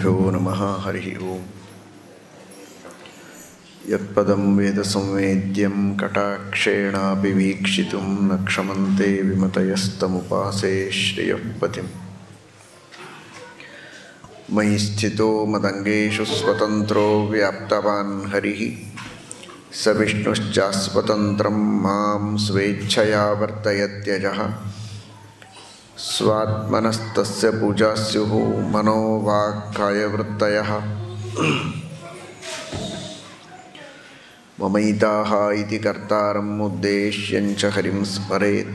श्रीगुरुभ्यो नमः हरिः ओम् यत्पदं वेदसंवेद्यं कटाक्षेणापि वीक्षितुं न क्षमन्ते विमतयस्तमुपासे श्रियः पतिम् मयि स्थितो मदङ्गेषु स्वतन्त्रो व्याप्तवान् हरिः स विष्णुश्चास्वतन्त्रं मां स्वेच्छया वर्तयत्यजः स्वात्मनस्तस्य पूजा स्युः मनोवाक्कायवृत्तयः ममैताः इति कर्तारम् उद्देश्यञ्च हरिं स्मरेत्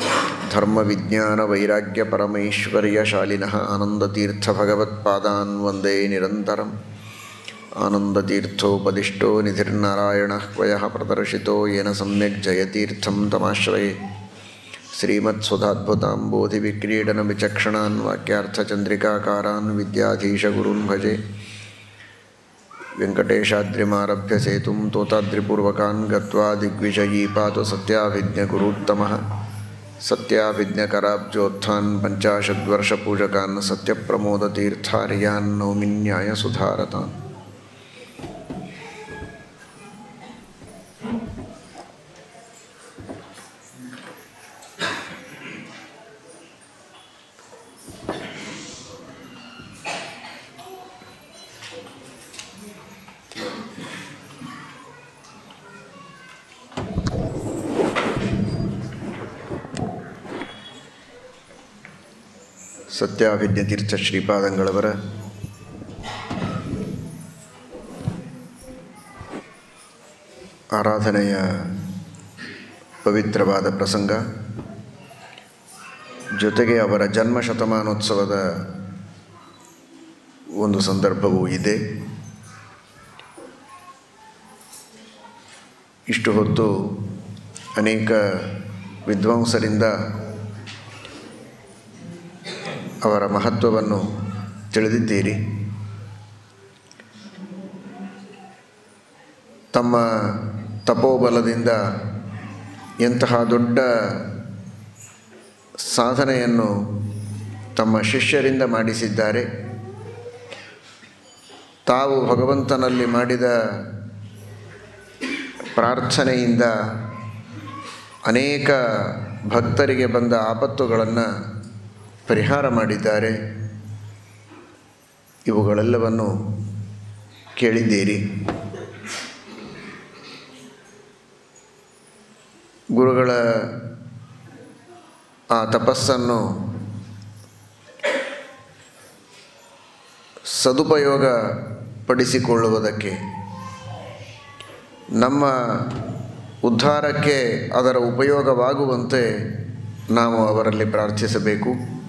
धर्मविज्ञानवैराग्यपरमैश्वर्यशालिनः आनन्दतीर्थभगवत्पादान् वन्दे निरन्तरम् आनन्दतीर्थोपदिष्टो निधिर्नारायणः क्वयः प्रदर्शितो येन सम्यक् जयतीर्थं तमाश्रये श्रीमत्सुधाद्भुताम्बोधिविक्रीडनविचक्षणान् वाक्यार्थचन्द्रिकाकारान् विद्याधीशगुरून् भजे वेङ्कटेशाद्रिमारभ्य सेतुं तोताद्रिपूर्वकान् गत्वा दिग्विजयी पातु सत्याभिज्ञगुरूत्तमः सत्याभिज्ञकराब्जोत्थान् पञ्चाशद्वर्षपूजकान् सत्यप्रमोदतीर्थार्यान् नौमिन्यायसुधारतान् ಸತ್ಯಾಭಿಜ್ಞತೀರ್ಥ ಶ್ರೀಪಾದಂಗಳವರ ಆರಾಧನೆಯ ಪವಿತ್ರವಾದ ಪ್ರಸಂಗ ಜೊತೆಗೆ ಅವರ ಜನ್ಮ ಶತಮಾನೋತ್ಸವದ ಒಂದು ಸಂದರ್ಭವೂ ಇದೆ ಇಷ್ಟು ಹೊತ್ತು ಅನೇಕ ವಿದ್ವಾಂಸರಿಂದ ಅವರ ಮಹತ್ವವನ್ನು ತಿಳಿದಿದ್ದೀರಿ ತಮ್ಮ ತಪೋಬಲದಿಂದ ಎಂತಹ ದೊಡ್ಡ ಸಾಧನೆಯನ್ನು ತಮ್ಮ ಶಿಷ್ಯರಿಂದ ಮಾಡಿಸಿದ್ದಾರೆ ತಾವು ಭಗವಂತನಲ್ಲಿ ಮಾಡಿದ ಪ್ರಾರ್ಥನೆಯಿಂದ ಅನೇಕ ಭಕ್ತರಿಗೆ ಬಂದ ಆಪತ್ತುಗಳನ್ನು ಪರಿಹಾರ ಮಾಡಿದ್ದಾರೆ ಇವುಗಳೆಲ್ಲವನ್ನು ಕೇಳಿದ್ದೀರಿ ಗುರುಗಳ ಆ ತಪಸ್ಸನ್ನು ಸದುಪಯೋಗ ಪಡಿಸಿಕೊಳ್ಳುವುದಕ್ಕೆ ನಮ್ಮ ಉದ್ಧಾರಕ್ಕೆ ಅದರ ಉಪಯೋಗವಾಗುವಂತೆ ನಾವು ಅವರಲ್ಲಿ ಪ್ರಾರ್ಥಿಸಬೇಕು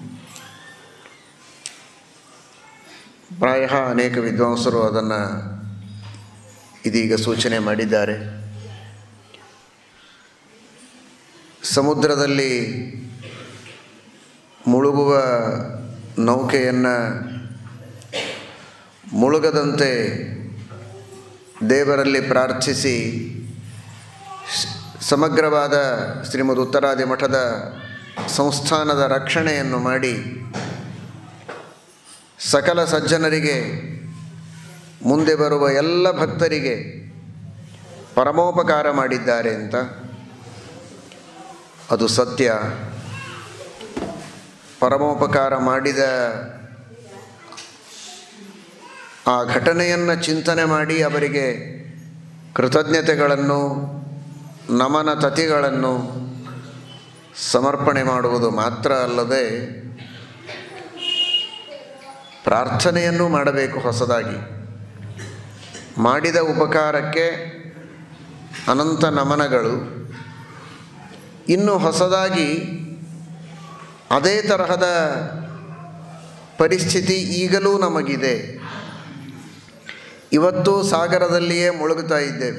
ಪ್ರಾಯ ಅನೇಕ ವಿದ್ವಾಂಸರು ಅದನ್ನು ಇದೀಗ ಸೂಚನೆ ಮಾಡಿದ್ದಾರೆ ಸಮುದ್ರದಲ್ಲಿ ಮುಳುಗುವ ನೌಕೆಯನ್ನು ಮುಳುಗದಂತೆ ದೇವರಲ್ಲಿ ಪ್ರಾರ್ಥಿಸಿ ಸಮಗ್ರವಾದ ಶ್ರೀಮದ್ ಉತ್ತರಾದಿ ಮಠದ ಸಂಸ್ಥಾನದ ರಕ್ಷಣೆಯನ್ನು ಮಾಡಿ ಸಕಲ ಸಜ್ಜನರಿಗೆ ಮುಂದೆ ಬರುವ ಎಲ್ಲ ಭಕ್ತರಿಗೆ ಪರಮೋಪಕಾರ ಮಾಡಿದ್ದಾರೆ ಅಂತ ಅದು ಸತ್ಯ ಪರಮೋಪಕಾರ ಮಾಡಿದ ಆ ಘಟನೆಯನ್ನು ಚಿಂತನೆ ಮಾಡಿ ಅವರಿಗೆ ಕೃತಜ್ಞತೆಗಳನ್ನು ನಮನ ತತಿಗಳನ್ನು ಸಮರ್ಪಣೆ ಮಾಡುವುದು ಮಾತ್ರ ಅಲ್ಲದೆ ಪ್ರಾರ್ಥನೆಯನ್ನು ಮಾಡಬೇಕು ಹೊಸದಾಗಿ ಮಾಡಿದ ಉಪಕಾರಕ್ಕೆ ಅನಂತ ನಮನಗಳು ಇನ್ನು ಹೊಸದಾಗಿ ಅದೇ ತರಹದ ಪರಿಸ್ಥಿತಿ ಈಗಲೂ ನಮಗಿದೆ ಇವತ್ತು ಸಾಗರದಲ್ಲಿಯೇ ಮುಳುಗುತ್ತಾ ಇದ್ದೇವೆ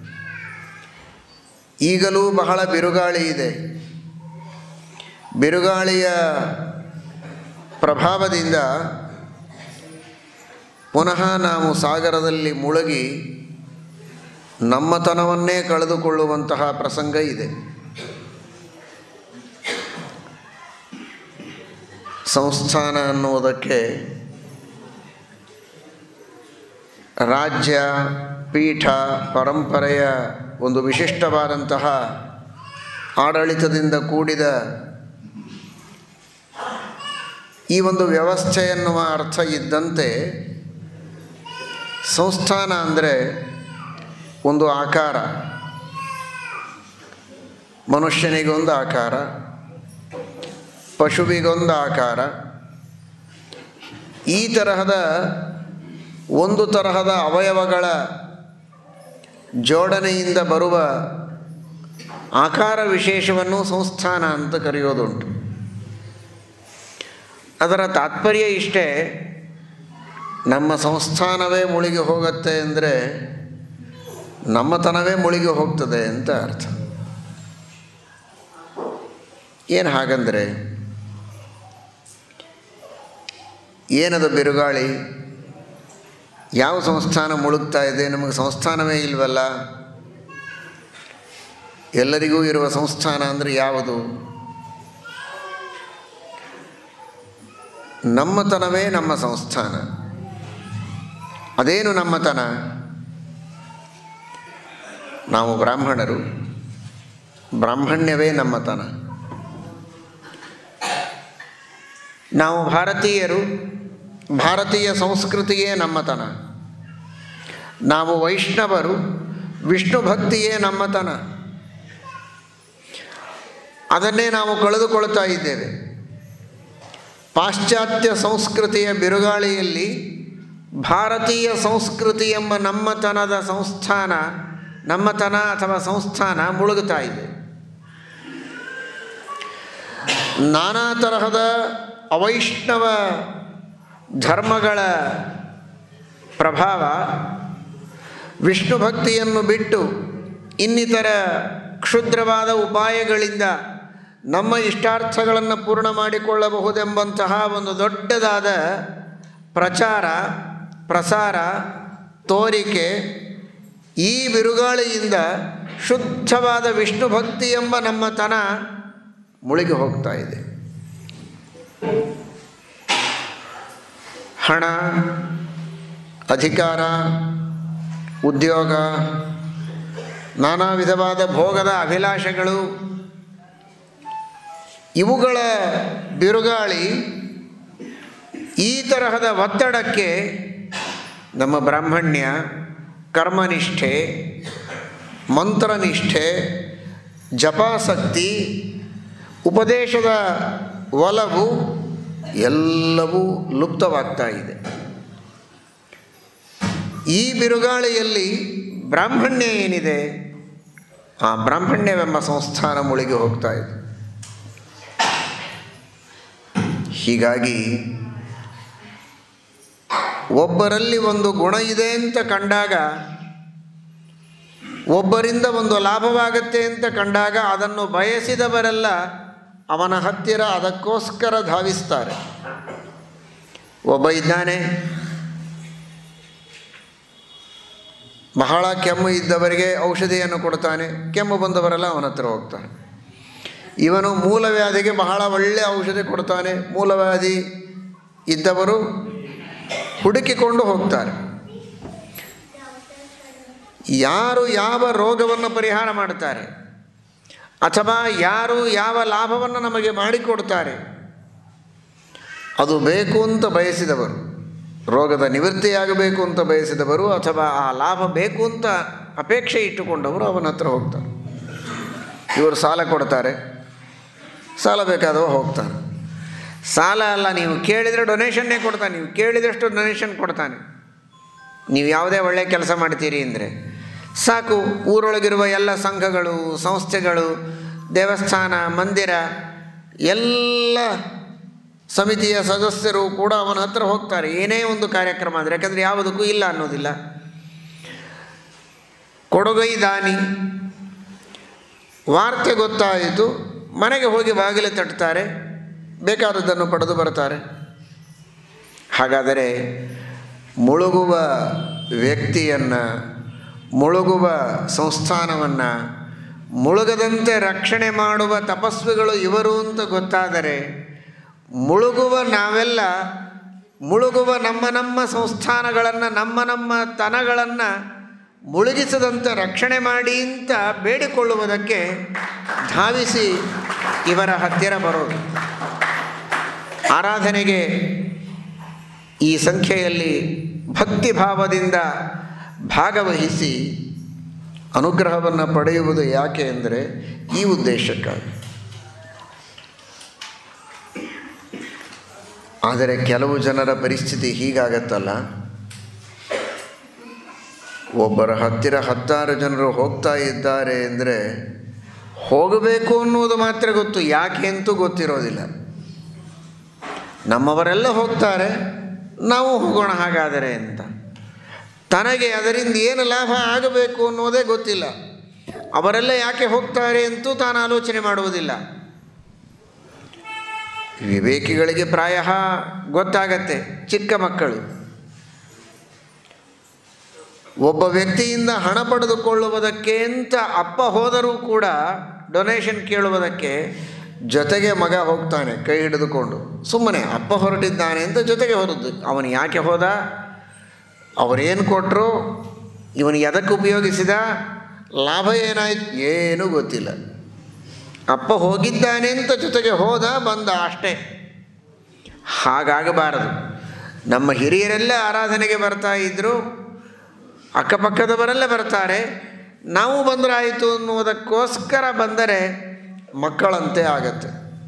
ಈಗಲೂ ಬಹಳ ಬಿರುಗಾಳಿ ಇದೆ ಬಿರುಗಾಳಿಯ ಪ್ರಭಾವದಿಂದ ಪುನಃ ನಾವು ಸಾಗರದಲ್ಲಿ ಮುಳುಗಿ ನಮ್ಮತನವನ್ನೇ ಕಳೆದುಕೊಳ್ಳುವಂತಹ ಪ್ರಸಂಗ ಇದೆ ಸಂಸ್ಥಾನ ಅನ್ನುವುದಕ್ಕೆ ರಾಜ್ಯ ಪೀಠ ಪರಂಪರೆಯ ಒಂದು ವಿಶಿಷ್ಟವಾದಂತಹ ಆಡಳಿತದಿಂದ ಕೂಡಿದ ಈ ಒಂದು ವ್ಯವಸ್ಥೆ ಎನ್ನುವ ಅರ್ಥ ಇದ್ದಂತೆ ಸಂಸ್ಥಾನ ಅಂದರೆ ಒಂದು ಆಕಾರ ಮನುಷ್ಯನಿಗೊಂದು ಆಕಾರ ಪಶುವಿಗೊಂದು ಆಕಾರ ಈ ತರಹದ ಒಂದು ತರಹದ ಅವಯವಗಳ ಜೋಡಣೆಯಿಂದ ಬರುವ ಆಕಾರ ವಿಶೇಷವನ್ನು ಸಂಸ್ಥಾನ ಅಂತ ಕರೆಯೋದುಂಟು ಅದರ ತಾತ್ಪರ್ಯ ಇಷ್ಟೇ ನಮ್ಮ ಸಂಸ್ಥಾನವೇ ಮುಳುಗಿ ಹೋಗುತ್ತೆ ಅಂದರೆ ನಮ್ಮತನವೇ ಮುಳುಗಿ ಹೋಗ್ತದೆ ಅಂತ ಅರ್ಥ ಏನು ಹಾಗಂದರೆ ಏನದು ಬಿರುಗಾಳಿ ಯಾವ ಸಂಸ್ಥಾನ ಮುಳುಗ್ತಾ ಇದೆ ನಮಗೆ ಸಂಸ್ಥಾನವೇ ಇಲ್ವಲ್ಲ ಎಲ್ಲರಿಗೂ ಇರುವ ಸಂಸ್ಥಾನ ಅಂದರೆ ಯಾವುದು ನಮ್ಮತನವೇ ನಮ್ಮ ಸಂಸ್ಥಾನ ಅದೇನು ನಮ್ಮತನ ನಾವು ಬ್ರಾಹ್ಮಣರು ಬ್ರಾಹ್ಮಣ್ಯವೇ ನಮ್ಮತನ ನಾವು ಭಾರತೀಯರು ಭಾರತೀಯ ಸಂಸ್ಕೃತಿಯೇ ನಮ್ಮತನ ನಾವು ವೈಷ್ಣವರು ವಿಷ್ಣು ಭಕ್ತಿಯೇ ನಮ್ಮತನ ಅದನ್ನೇ ನಾವು ಕಳೆದುಕೊಳ್ತಾ ಇದ್ದೇವೆ ಪಾಶ್ಚಾತ್ಯ ಸಂಸ್ಕೃತಿಯ ಬಿರುಗಾಳಿಯಲ್ಲಿ ಭಾರತೀಯ ಸಂಸ್ಕೃತಿ ಎಂಬ ನಮ್ಮತನದ ಸಂಸ್ಥಾನ ನಮ್ಮತನ ಅಥವಾ ಸಂಸ್ಥಾನ ಮುಳುಗುತ್ತಾ ಇದೆ ನಾನಾ ತರಹದ ಅವೈಷ್ಣವ ಧರ್ಮಗಳ ಪ್ರಭಾವ ವಿಷ್ಣು ಭಕ್ತಿಯನ್ನು ಬಿಟ್ಟು ಇನ್ನಿತರ ಕ್ಷುದ್ರವಾದ ಉಪಾಯಗಳಿಂದ ನಮ್ಮ ಇಷ್ಟಾರ್ಥಗಳನ್ನು ಪೂರ್ಣ ಮಾಡಿಕೊಳ್ಳಬಹುದೆಂಬಂತಹ ಒಂದು ದೊಡ್ಡದಾದ ಪ್ರಚಾರ ಪ್ರಸಾರ ತೋರಿಕೆ ಈ ಬಿರುಗಾಳಿಯಿಂದ ಶುದ್ಧವಾದ ವಿಷ್ಣು ಭಕ್ತಿ ಎಂಬ ನಮ್ಮ ತನ ಮುಳುಗಿ ಹೋಗ್ತಾ ಇದೆ ಹಣ ಅಧಿಕಾರ ಉದ್ಯೋಗ ನಾನಾ ವಿಧವಾದ ಭೋಗದ ಅಭಿಲಾಷೆಗಳು ಇವುಗಳ ಬಿರುಗಾಳಿ ಈ ತರಹದ ಒತ್ತಡಕ್ಕೆ ನಮ್ಮ ಬ್ರಾಹ್ಮಣ್ಯ ಕರ್ಮನಿಷ್ಠೆ ಮಂತ್ರನಿಷ್ಠೆ ಜಪಾಸಕ್ತಿ ಉಪದೇಶದ ಒಲವು ಎಲ್ಲವೂ ಲುಪ್ತವಾಗ್ತಾ ಇದೆ ಈ ಬಿರುಗಾಳಿಯಲ್ಲಿ ಬ್ರಾಹ್ಮಣ್ಯ ಏನಿದೆ ಆ ಬ್ರಾಹ್ಮಣ್ಯವೆಂಬ ಸಂಸ್ಥಾನ ಮುಳುಗಿ ಹೋಗ್ತಾ ಇದೆ ಹೀಗಾಗಿ ಒಬ್ಬರಲ್ಲಿ ಒಂದು ಗುಣ ಇದೆ ಅಂತ ಕಂಡಾಗ ಒಬ್ಬರಿಂದ ಒಂದು ಲಾಭವಾಗತ್ತೆ ಅಂತ ಕಂಡಾಗ ಅದನ್ನು ಬಯಸಿದವರೆಲ್ಲ ಅವನ ಹತ್ತಿರ ಅದಕ್ಕೋಸ್ಕರ ಧಾವಿಸ್ತಾರೆ ಒಬ್ಬ ಇದ್ದಾನೆ ಬಹಳ ಕೆಮ್ಮು ಇದ್ದವರಿಗೆ ಔಷಧಿಯನ್ನು ಕೊಡ್ತಾನೆ ಕೆಮ್ಮು ಬಂದವರೆಲ್ಲ ಅವನ ಹತ್ರ ಹೋಗ್ತಾರೆ ಇವನು ಮೂಲವ್ಯಾಧಿಗೆ ಬಹಳ ಒಳ್ಳೆಯ ಔಷಧಿ ಕೊಡ್ತಾನೆ ಮೂಲವ್ಯಾಧಿ ಇದ್ದವರು ಹುಡುಕಿಕೊಂಡು ಹೋಗ್ತಾರೆ ಯಾರು ಯಾವ ರೋಗವನ್ನು ಪರಿಹಾರ ಮಾಡ್ತಾರೆ ಅಥವಾ ಯಾರು ಯಾವ ಲಾಭವನ್ನು ನಮಗೆ ಮಾಡಿಕೊಡ್ತಾರೆ ಅದು ಬೇಕು ಅಂತ ಬಯಸಿದವರು ರೋಗದ ನಿವೃತ್ತಿಯಾಗಬೇಕು ಅಂತ ಬಯಸಿದವರು ಅಥವಾ ಆ ಲಾಭ ಬೇಕು ಅಂತ ಅಪೇಕ್ಷೆ ಇಟ್ಟುಕೊಂಡವರು ಅವನ ಹತ್ರ ಹೋಗ್ತಾರೆ ಇವರು ಸಾಲ ಕೊಡ್ತಾರೆ ಸಾಲ ಬೇಕಾದವ ಹೋಗ್ತಾನೆ ಸಾಲ ಅಲ್ಲ ನೀವು ಕೇಳಿದರೆ ಡೊನೇಷನ್ನೇ ಕೊಡ್ತಾನೆ ನೀವು ಕೇಳಿದಷ್ಟು ಡೊನೇಷನ್ ಕೊಡ್ತಾನೆ ನೀವು ಯಾವುದೇ ಒಳ್ಳೆಯ ಕೆಲಸ ಮಾಡ್ತೀರಿ ಅಂದರೆ ಸಾಕು ಊರೊಳಗಿರುವ ಎಲ್ಲ ಸಂಘಗಳು ಸಂಸ್ಥೆಗಳು ದೇವಸ್ಥಾನ ಮಂದಿರ ಎಲ್ಲ ಸಮಿತಿಯ ಸದಸ್ಯರು ಕೂಡ ಅವನ ಹತ್ರ ಹೋಗ್ತಾರೆ ಏನೇ ಒಂದು ಕಾರ್ಯಕ್ರಮ ಅಂದರೆ ಯಾಕಂದರೆ ಯಾವುದಕ್ಕೂ ಇಲ್ಲ ಅನ್ನೋದಿಲ್ಲ ಕೊಡುಗೈ ದಾನಿ ವಾರ್ತೆ ಗೊತ್ತಾಯಿತು ಮನೆಗೆ ಹೋಗಿ ಬಾಗಿಲು ತಟ್ತಾರೆ ಬೇಕಾದದ್ದನ್ನು ಪಡೆದು ಬರ್ತಾರೆ ಹಾಗಾದರೆ ಮುಳುಗುವ ವ್ಯಕ್ತಿಯನ್ನು ಮುಳುಗುವ ಸಂಸ್ಥಾನವನ್ನು ಮುಳುಗದಂತೆ ರಕ್ಷಣೆ ಮಾಡುವ ತಪಸ್ವಿಗಳು ಇವರು ಅಂತ ಗೊತ್ತಾದರೆ ಮುಳುಗುವ ನಾವೆಲ್ಲ ಮುಳುಗುವ ನಮ್ಮ ನಮ್ಮ ಸಂಸ್ಥಾನಗಳನ್ನು ನಮ್ಮ ನಮ್ಮ ತನಗಳನ್ನು ಮುಳುಗಿಸದಂತೆ ರಕ್ಷಣೆ ಮಾಡಿ ಅಂತ ಬೇಡಿಕೊಳ್ಳುವುದಕ್ಕೆ ಧಾವಿಸಿ ಇವರ ಹತ್ತಿರ ಬರೋದು ಆರಾಧನೆಗೆ ಈ ಸಂಖ್ಯೆಯಲ್ಲಿ ಭಕ್ತಿ ಭಾವದಿಂದ ಭಾಗವಹಿಸಿ ಅನುಗ್ರಹವನ್ನು ಪಡೆಯುವುದು ಯಾಕೆ ಅಂದರೆ ಈ ಉದ್ದೇಶಕ್ಕಾಗಿ ಆದರೆ ಕೆಲವು ಜನರ ಪರಿಸ್ಥಿತಿ ಹೀಗಾಗತ್ತಲ್ಲ ಒಬ್ಬರ ಹತ್ತಿರ ಹತ್ತಾರು ಜನರು ಹೋಗ್ತಾ ಇದ್ದಾರೆ ಅಂದರೆ ಹೋಗಬೇಕು ಅನ್ನೋದು ಮಾತ್ರ ಗೊತ್ತು ಯಾಕೆ ಅಂತೂ ಗೊತ್ತಿರೋದಿಲ್ಲ ನಮ್ಮವರೆಲ್ಲ ಹೋಗ್ತಾರೆ ನಾವು ಹೋಗೋಣ ಹಾಗಾದರೆ ಅಂತ ತನಗೆ ಅದರಿಂದ ಏನು ಲಾಭ ಆಗಬೇಕು ಅನ್ನೋದೇ ಗೊತ್ತಿಲ್ಲ ಅವರೆಲ್ಲ ಯಾಕೆ ಹೋಗ್ತಾರೆ ಅಂತೂ ತಾನು ಆಲೋಚನೆ ಮಾಡುವುದಿಲ್ಲ ವಿವೇಕಿಗಳಿಗೆ ಪ್ರಾಯ ಗೊತ್ತಾಗತ್ತೆ ಚಿಕ್ಕ ಮಕ್ಕಳು ಒಬ್ಬ ವ್ಯಕ್ತಿಯಿಂದ ಹಣ ಪಡೆದುಕೊಳ್ಳುವುದಕ್ಕೆ ಅಂತ ಅಪ್ಪ ಹೋದರೂ ಕೂಡ ಡೊನೇಷನ್ ಕೇಳುವುದಕ್ಕೆ ಜೊತೆಗೆ ಮಗ ಹೋಗ್ತಾನೆ ಕೈ ಹಿಡಿದುಕೊಂಡು ಸುಮ್ಮನೆ ಅಪ್ಪ ಹೊರಟಿದ್ದಾನೆ ಅಂತ ಜೊತೆಗೆ ಹೊರದ್ದು ಅವನು ಯಾಕೆ ಹೋದ ಅವರೇನು ಕೊಟ್ಟರು ಇವನು ಎದಕ್ಕೆ ಉಪಯೋಗಿಸಿದ ಲಾಭ ಏನಾಯ್ತು ಏನೂ ಗೊತ್ತಿಲ್ಲ ಅಪ್ಪ ಹೋಗಿದ್ದಾನೆ ಅಂತ ಜೊತೆಗೆ ಹೋದ ಬಂದ ಅಷ್ಟೇ ಹಾಗಾಗಬಾರದು ನಮ್ಮ ಹಿರಿಯರೆಲ್ಲ ಆರಾಧನೆಗೆ ಬರ್ತಾ ಇದ್ದರು ಅಕ್ಕಪಕ್ಕದವರೆಲ್ಲ ಬರ್ತಾರೆ ನಾವು ಬಂದರಾಯಿತು ಅನ್ನುವುದಕ್ಕೋಸ್ಕರ ಬಂದರೆ ಮಕ್ಕಳಂತೆ ಆಗತ್ತೆ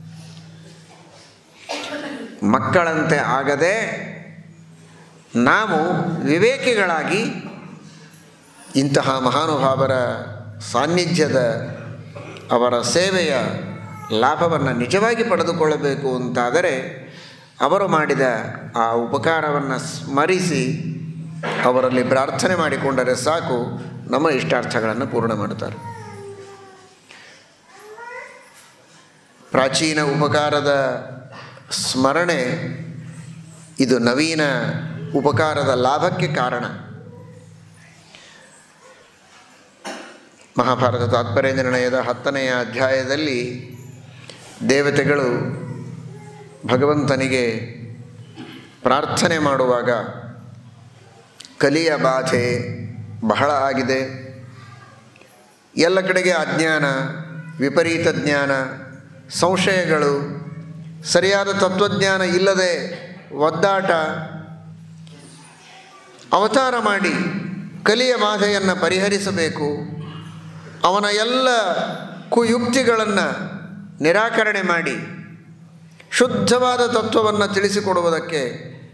ಮಕ್ಕಳಂತೆ ಆಗದೆ ನಾವು ವಿವೇಕಿಗಳಾಗಿ ಇಂತಹ ಮಹಾನುಭಾವರ ಸಾನ್ನಿಧ್ಯದ ಅವರ ಸೇವೆಯ ಲಾಭವನ್ನು ನಿಜವಾಗಿ ಪಡೆದುಕೊಳ್ಳಬೇಕು ಅಂತಾದರೆ ಅವರು ಮಾಡಿದ ಆ ಉಪಕಾರವನ್ನು ಸ್ಮರಿಸಿ ಅವರಲ್ಲಿ ಪ್ರಾರ್ಥನೆ ಮಾಡಿಕೊಂಡರೆ ಸಾಕು ನಮ್ಮ ಇಷ್ಟಾರ್ಥಗಳನ್ನು ಪೂರ್ಣ ಮಾಡ್ತಾರೆ ಪ್ರಾಚೀನ ಉಪಕಾರದ ಸ್ಮರಣೆ ಇದು ನವೀನ ಉಪಕಾರದ ಲಾಭಕ್ಕೆ ಕಾರಣ ಮಹಾಭಾರತ ತಾತ್ಪರ್ಯ ನಿರ್ಣಯದ ಹತ್ತನೆಯ ಅಧ್ಯಾಯದಲ್ಲಿ ದೇವತೆಗಳು ಭಗವಂತನಿಗೆ ಪ್ರಾರ್ಥನೆ ಮಾಡುವಾಗ ಕಲಿಯ ಬಾಧೆ ಬಹಳ ಆಗಿದೆ ಎಲ್ಲ ಕಡೆಗೆ ಅಜ್ಞಾನ ವಿಪರೀತ ಜ್ಞಾನ ಸಂಶಯಗಳು ಸರಿಯಾದ ತತ್ವಜ್ಞಾನ ಇಲ್ಲದೆ ಒದ್ದಾಟ ಅವತಾರ ಮಾಡಿ ಕಲಿಯ ಬಾಧೆಯನ್ನು ಪರಿಹರಿಸಬೇಕು ಅವನ ಎಲ್ಲ ಕುಯುಕ್ತಿಗಳನ್ನು ನಿರಾಕರಣೆ ಮಾಡಿ ಶುದ್ಧವಾದ ತತ್ವವನ್ನು ತಿಳಿಸಿಕೊಡುವುದಕ್ಕೆ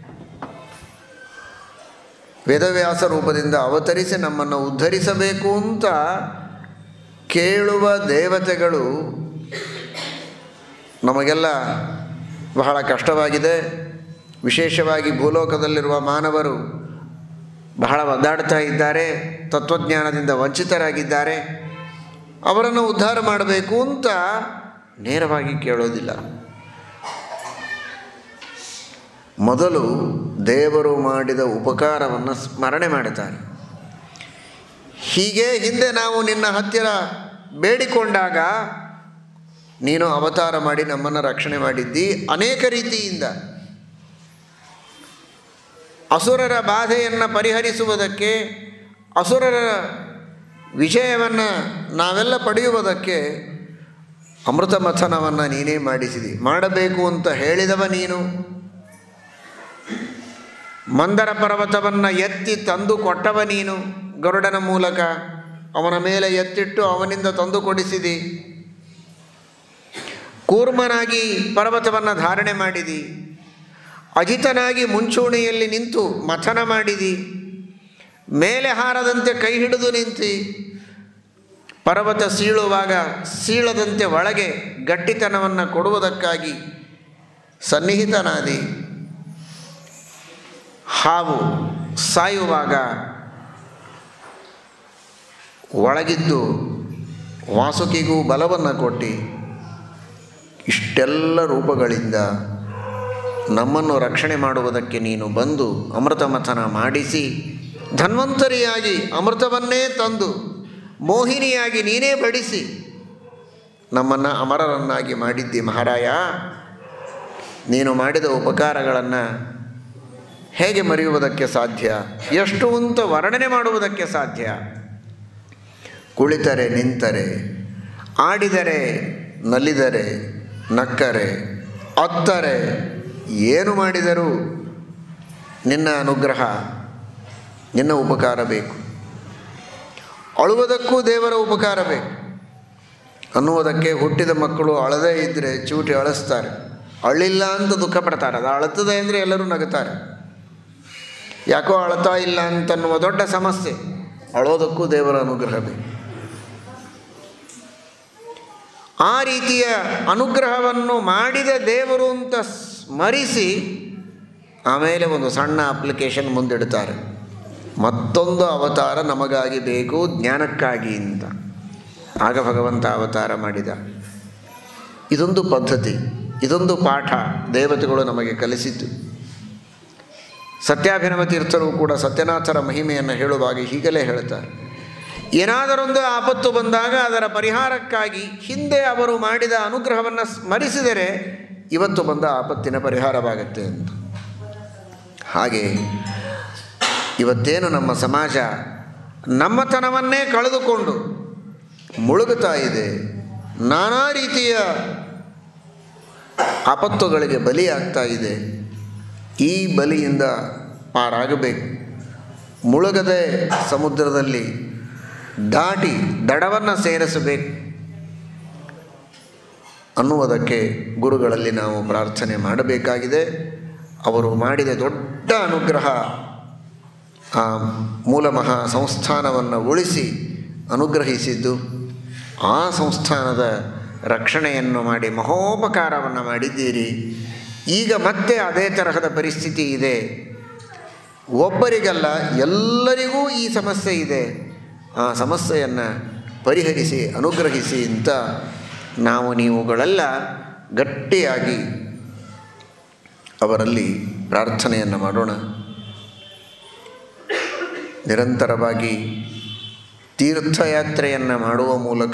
ವೇದವ್ಯಾಸ ರೂಪದಿಂದ ಅವತರಿಸಿ ನಮ್ಮನ್ನು ಉದ್ಧರಿಸಬೇಕು ಅಂತ ಕೇಳುವ ದೇವತೆಗಳು ನಮಗೆಲ್ಲ ಬಹಳ ಕಷ್ಟವಾಗಿದೆ ವಿಶೇಷವಾಗಿ ಭೂಲೋಕದಲ್ಲಿರುವ ಮಾನವರು ಬಹಳ ಒದ್ದಾಡ್ತಾ ಇದ್ದಾರೆ ತತ್ವಜ್ಞಾನದಿಂದ ವಂಚಿತರಾಗಿದ್ದಾರೆ ಅವರನ್ನು ಉದ್ಧಾರ ಮಾಡಬೇಕು ಅಂತ ನೇರವಾಗಿ ಕೇಳೋದಿಲ್ಲ ಮೊದಲು ದೇವರು ಮಾಡಿದ ಉಪಕಾರವನ್ನು ಸ್ಮರಣೆ ಮಾಡುತ್ತಾರೆ ಹೀಗೆ ಹಿಂದೆ ನಾವು ನಿನ್ನ ಹತ್ತಿರ ಬೇಡಿಕೊಂಡಾಗ ನೀನು ಅವತಾರ ಮಾಡಿ ನಮ್ಮನ್ನು ರಕ್ಷಣೆ ಮಾಡಿದ್ದಿ ಅನೇಕ ರೀತಿಯಿಂದ ಅಸುರರ ಬಾಧೆಯನ್ನು ಪರಿಹರಿಸುವುದಕ್ಕೆ ಅಸುರರ ವಿಜಯವನ್ನು ನಾವೆಲ್ಲ ಪಡೆಯುವುದಕ್ಕೆ ಅಮೃತ ಮಥನವನ್ನು ನೀನೇ ಮಾಡಿಸಿದಿ ಮಾಡಬೇಕು ಅಂತ ಹೇಳಿದವ ನೀನು ಮಂದರ ಪರ್ವತವನ್ನು ಎತ್ತಿ ತಂದು ಕೊಟ್ಟವ ನೀನು ಗರುಡನ ಮೂಲಕ ಅವನ ಮೇಲೆ ಎತ್ತಿಟ್ಟು ಅವನಿಂದ ತಂದು ಕೊಡಿಸಿದಿ ಕೂರ್ಮನಾಗಿ ಪರ್ವತವನ್ನು ಧಾರಣೆ ಮಾಡಿದಿ ಅಜಿತನಾಗಿ ಮುಂಚೂಣಿಯಲ್ಲಿ ನಿಂತು ಮಥನ ಮಾಡಿದಿ ಮೇಲೆ ಹಾರದಂತೆ ಕೈ ಹಿಡಿದು ನಿಂತಿ ಪರ್ವತ ಸೀಳುವಾಗ ಸೀಳದಂತೆ ಒಳಗೆ ಗಟ್ಟಿತನವನ್ನು ಕೊಡುವುದಕ್ಕಾಗಿ ಸನ್ನಿಹಿತನಾದಿ ಹಾವು ಸಾಯುವಾಗ ಒಳಗಿದ್ದು ವಾಸುಕಿಗೂ ಬಲವನ್ನು ಕೊಟ್ಟು ಇಷ್ಟೆಲ್ಲ ರೂಪಗಳಿಂದ ನಮ್ಮನ್ನು ರಕ್ಷಣೆ ಮಾಡುವುದಕ್ಕೆ ನೀನು ಬಂದು ಅಮೃತ ಮಥನ ಮಾಡಿಸಿ ಧನ್ವಂತರಿಯಾಗಿ ಅಮೃತವನ್ನೇ ತಂದು ಮೋಹಿನಿಯಾಗಿ ನೀನೇ ಬಡಿಸಿ ನಮ್ಮನ್ನು ಅಮರರನ್ನಾಗಿ ಮಾಡಿದ್ದಿ ಮಹಾರಾಯ ನೀನು ಮಾಡಿದ ಉಪಕಾರಗಳನ್ನು ಹೇಗೆ ಮರೆಯುವುದಕ್ಕೆ ಸಾಧ್ಯ ಎಷ್ಟು ಅಂತ ವರ್ಣನೆ ಮಾಡುವುದಕ್ಕೆ ಸಾಧ್ಯ ಕುಳಿತರೆ ನಿಂತರೆ ಆಡಿದರೆ ನಲಿದರೆ ನಕ್ಕರೆ ಅತ್ತರೆ ಏನು ಮಾಡಿದರೂ ನಿನ್ನ ಅನುಗ್ರಹ ನಿನ್ನ ಉಪಕಾರ ಬೇಕು ಅಳುವುದಕ್ಕೂ ದೇವರ ಉಪಕಾರ ಬೇಕು ಅನ್ನುವುದಕ್ಕೆ ಹುಟ್ಟಿದ ಮಕ್ಕಳು ಅಳದೇ ಇದ್ದರೆ ಚೂಟಿ ಅಳಿಸ್ತಾರೆ ಅಳಿಲ್ಲ ಅಂತ ದುಃಖ ಪಡ್ತಾರೆ ಅದು ಅಳುತ್ತದೆ ಅಂದರೆ ಎಲ್ಲರೂ ನಗುತ್ತಾರೆ ಯಾಕೋ ಅಳ್ತಾ ಇಲ್ಲ ಅಂತನ್ನುವ ದೊಡ್ಡ ಸಮಸ್ಯೆ ಅಳೋದಕ್ಕೂ ದೇವರ ಅನುಗ್ರಹ ಬೇಕು ಆ ರೀತಿಯ ಅನುಗ್ರಹವನ್ನು ಮಾಡಿದ ದೇವರು ಅಂತ ಸ್ಮರಿಸಿ ಆಮೇಲೆ ಒಂದು ಸಣ್ಣ ಅಪ್ಲಿಕೇಶನ್ ಮುಂದಿಡ್ತಾರೆ ಮತ್ತೊಂದು ಅವತಾರ ನಮಗಾಗಿ ಬೇಕು ಜ್ಞಾನಕ್ಕಾಗಿ ಅಂತ ಆಗ ಭಗವಂತ ಅವತಾರ ಮಾಡಿದ ಇದೊಂದು ಪದ್ಧತಿ ಇದೊಂದು ಪಾಠ ದೇವತೆಗಳು ನಮಗೆ ಕಲಿಸಿದ್ದು ಸತ್ಯಾಭಿನವ ತೀರ್ಥರು ಕೂಡ ಸತ್ಯನಾಥರ ಮಹಿಮೆಯನ್ನು ಹೇಳುವಾಗ ಹೀಗಲೇ ಹೇಳ್ತಾರೆ ಏನಾದರೊಂದು ಆಪತ್ತು ಬಂದಾಗ ಅದರ ಪರಿಹಾರಕ್ಕಾಗಿ ಹಿಂದೆ ಅವರು ಮಾಡಿದ ಅನುಗ್ರಹವನ್ನು ಸ್ಮರಿಸಿದರೆ ಇವತ್ತು ಬಂದ ಆಪತ್ತಿನ ಪರಿಹಾರವಾಗುತ್ತೆ ಅಂತ ಹಾಗೆ ಇವತ್ತೇನು ನಮ್ಮ ಸಮಾಜ ನಮ್ಮತನವನ್ನೇ ಕಳೆದುಕೊಂಡು ಮುಳುಗುತ್ತಾ ಇದೆ ನಾನಾ ರೀತಿಯ ಆಪತ್ತುಗಳಿಗೆ ಬಲಿಯಾಗ್ತಾ ಇದೆ ಈ ಬಲಿಯಿಂದ ಪಾರಾಗಬೇಕು ಮುಳುಗದೆ ಸಮುದ್ರದಲ್ಲಿ ದಾಟಿ ದಡವನ್ನು ಸೇರಿಸಬೇಕು ಅನ್ನುವುದಕ್ಕೆ ಗುರುಗಳಲ್ಲಿ ನಾವು ಪ್ರಾರ್ಥನೆ ಮಾಡಬೇಕಾಗಿದೆ ಅವರು ಮಾಡಿದ ದೊಡ್ಡ ಅನುಗ್ರಹ ಆ ಮೂಲ ಮಹಾ ಸಂಸ್ಥಾನವನ್ನು ಉಳಿಸಿ ಅನುಗ್ರಹಿಸಿದ್ದು ಆ ಸಂಸ್ಥಾನದ ರಕ್ಷಣೆಯನ್ನು ಮಾಡಿ ಮಹೋಪಕಾರವನ್ನು ಮಾಡಿದ್ದೀರಿ ಈಗ ಮತ್ತೆ ಅದೇ ತರಹದ ಪರಿಸ್ಥಿತಿ ಇದೆ ಒಬ್ಬರಿಗಲ್ಲ ಎಲ್ಲರಿಗೂ ಈ ಸಮಸ್ಯೆ ಇದೆ ಆ ಸಮಸ್ಯೆಯನ್ನು ಪರಿಹರಿಸಿ ಅನುಗ್ರಹಿಸಿ ಅಂತ ನಾವು ನೀವುಗಳೆಲ್ಲ ಗಟ್ಟಿಯಾಗಿ ಅವರಲ್ಲಿ ಪ್ರಾರ್ಥನೆಯನ್ನು ಮಾಡೋಣ ನಿರಂತರವಾಗಿ ತೀರ್ಥಯಾತ್ರೆಯನ್ನು ಮಾಡುವ ಮೂಲಕ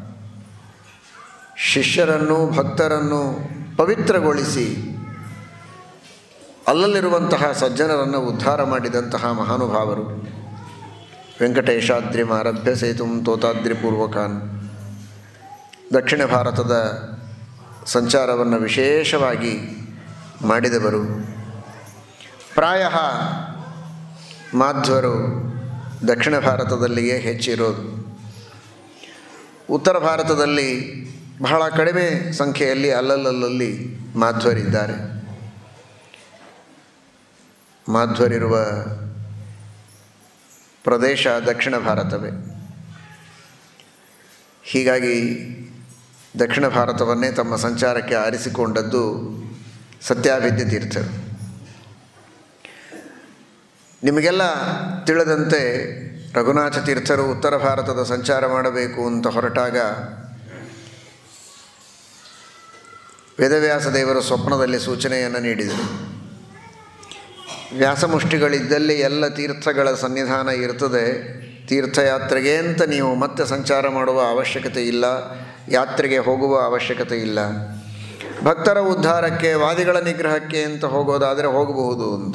ಶಿಷ್ಯರನ್ನು ಭಕ್ತರನ್ನು ಪವಿತ್ರಗೊಳಿಸಿ ಅಲ್ಲಲ್ಲಿರುವಂತಹ ಸಜ್ಜನರನ್ನು ಉದ್ಧಾರ ಮಾಡಿದಂತಹ ಮಹಾನುಭಾವರು ವೆಂಕಟೇಶಾದ್ರಿಮಾರಭ್ಯ ಸೇತು ತೋತಾದ್ರಿ ಪೂರ್ವಕಾನ್ ದಕ್ಷಿಣ ಭಾರತದ ಸಂಚಾರವನ್ನು ವಿಶೇಷವಾಗಿ ಮಾಡಿದವರು ಪ್ರಾಯ ಮಾಧ್ವರು ದಕ್ಷಿಣ ಭಾರತದಲ್ಲಿಯೇ ಹೆಚ್ಚಿರೋದು ಉತ್ತರ ಭಾರತದಲ್ಲಿ ಬಹಳ ಕಡಿಮೆ ಸಂಖ್ಯೆಯಲ್ಲಿ ಅಲ್ಲಲ್ಲಲ್ಲಿ ಮಾಧ್ವರಿದ್ದಾರೆ ಮಾಧ್ವರಿರುವ ಪ್ರದೇಶ ದಕ್ಷಿಣ ಭಾರತವೇ ಹೀಗಾಗಿ ದಕ್ಷಿಣ ಭಾರತವನ್ನೇ ತಮ್ಮ ಸಂಚಾರಕ್ಕೆ ಆರಿಸಿಕೊಂಡದ್ದು ಸತ್ಯಾಭಿಜ್ಞ ತೀರ್ಥರು ನಿಮಗೆಲ್ಲ ತಿಳಿದಂತೆ ರಘುನಾಥ ತೀರ್ಥರು ಉತ್ತರ ಭಾರತದ ಸಂಚಾರ ಮಾಡಬೇಕು ಅಂತ ಹೊರಟಾಗ ವೇದವ್ಯಾಸ ದೇವರು ಸ್ವಪ್ನದಲ್ಲಿ ಸೂಚನೆಯನ್ನು ನೀಡಿದರು ವ್ಯಾಸಮುಷ್ಟಿಗಳಿದ್ದಲ್ಲಿ ಎಲ್ಲ ತೀರ್ಥಗಳ ಸನ್ನಿಧಾನ ಇರ್ತದೆ ತೀರ್ಥಯಾತ್ರೆಗೆ ಅಂತ ನೀವು ಮತ್ತೆ ಸಂಚಾರ ಮಾಡುವ ಅವಶ್ಯಕತೆ ಇಲ್ಲ ಯಾತ್ರೆಗೆ ಹೋಗುವ ಅವಶ್ಯಕತೆ ಇಲ್ಲ ಭಕ್ತರ ಉದ್ಧಾರಕ್ಕೆ ವಾದಿಗಳ ನಿಗ್ರಹಕ್ಕೆ ಅಂತ ಹೋಗೋದಾದರೆ ಹೋಗಬಹುದು ಅಂತ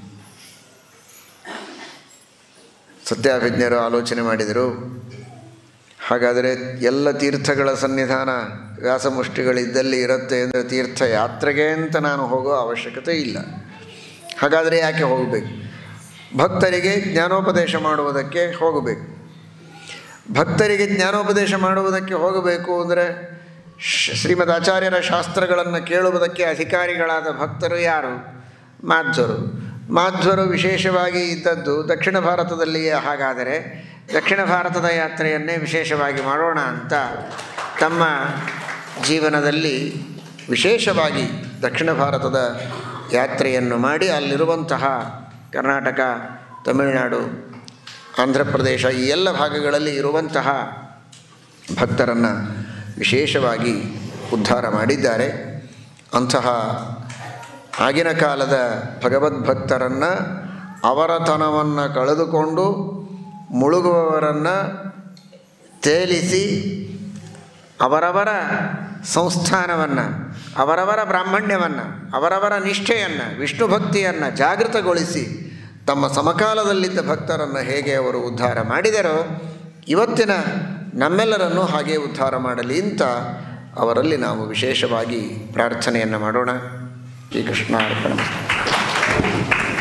ಸತ್ಯಾಭಿಜ್ಞರು ಆಲೋಚನೆ ಮಾಡಿದರು ಹಾಗಾದರೆ ಎಲ್ಲ ತೀರ್ಥಗಳ ಸನ್ನಿಧಾನ ವ್ಯಾಸಮುಷ್ಟಿಗಳಿದ್ದಲ್ಲಿ ಇರುತ್ತೆ ಅಂದರೆ ತೀರ್ಥ ಯಾತ್ರೆಗೆ ಅಂತ ನಾನು ಹೋಗೋ ಅವಶ್ಯಕತೆ ಇಲ್ಲ ಹಾಗಾದರೆ ಯಾಕೆ ಹೋಗಬೇಕು ಭಕ್ತರಿಗೆ ಜ್ಞಾನೋಪದೇಶ ಮಾಡುವುದಕ್ಕೆ ಹೋಗಬೇಕು ಭಕ್ತರಿಗೆ ಜ್ಞಾನೋಪದೇಶ ಮಾಡುವುದಕ್ಕೆ ಹೋಗಬೇಕು ಅಂದರೆ ಶ್ರೀಮದ್ ಆಚಾರ್ಯರ ಶಾಸ್ತ್ರಗಳನ್ನು ಕೇಳುವುದಕ್ಕೆ ಅಧಿಕಾರಿಗಳಾದ ಭಕ್ತರು ಯಾರು ಮಾಧ್ವರು ಮಾಧ್ವರು ವಿಶೇಷವಾಗಿ ಇದ್ದದ್ದು ದಕ್ಷಿಣ ಭಾರತದಲ್ಲಿಯೇ ಹಾಗಾದರೆ ದಕ್ಷಿಣ ಭಾರತದ ಯಾತ್ರೆಯನ್ನೇ ವಿಶೇಷವಾಗಿ ಮಾಡೋಣ ಅಂತ ತಮ್ಮ ಜೀವನದಲ್ಲಿ ವಿಶೇಷವಾಗಿ ದಕ್ಷಿಣ ಭಾರತದ ಯಾತ್ರೆಯನ್ನು ಮಾಡಿ ಅಲ್ಲಿರುವಂತಹ ಕರ್ನಾಟಕ ತಮಿಳುನಾಡು ಆಂಧ್ರ ಪ್ರದೇಶ ಈ ಎಲ್ಲ ಭಾಗಗಳಲ್ಲಿ ಇರುವಂತಹ ಭಕ್ತರನ್ನು ವಿಶೇಷವಾಗಿ ಉದ್ಧಾರ ಮಾಡಿದ್ದಾರೆ ಅಂತಹ ಆಗಿನ ಕಾಲದ ಭಗವದ್ಭಕ್ತರನ್ನು ಅವರತನವನ್ನು ಕಳೆದುಕೊಂಡು ಮುಳುಗುವವರನ್ನು ತೇಲಿಸಿ ಅವರವರ ಸಂಸ್ಥಾನವನ್ನು ಅವರವರ ಬ್ರಾಹ್ಮಣ್ಯವನ್ನು ಅವರವರ ನಿಷ್ಠೆಯನ್ನು ವಿಷ್ಣು ಭಕ್ತಿಯನ್ನು ಜಾಗೃತಗೊಳಿಸಿ ತಮ್ಮ ಸಮಕಾಲದಲ್ಲಿದ್ದ ಭಕ್ತರನ್ನು ಹೇಗೆ ಅವರು ಉದ್ಧಾರ ಮಾಡಿದರೋ ಇವತ್ತಿನ ನಮ್ಮೆಲ್ಲರನ್ನೂ ಹಾಗೆ ಉದ್ಧಾರ ಮಾಡಲಿ ಅಂತ ಅವರಲ್ಲಿ ನಾವು ವಿಶೇಷವಾಗಿ ಪ್ರಾರ್ಥನೆಯನ್ನು ಮಾಡೋಣ ಶ್ರೀಕೃಷ್ಣ ಅರ್ಪಣ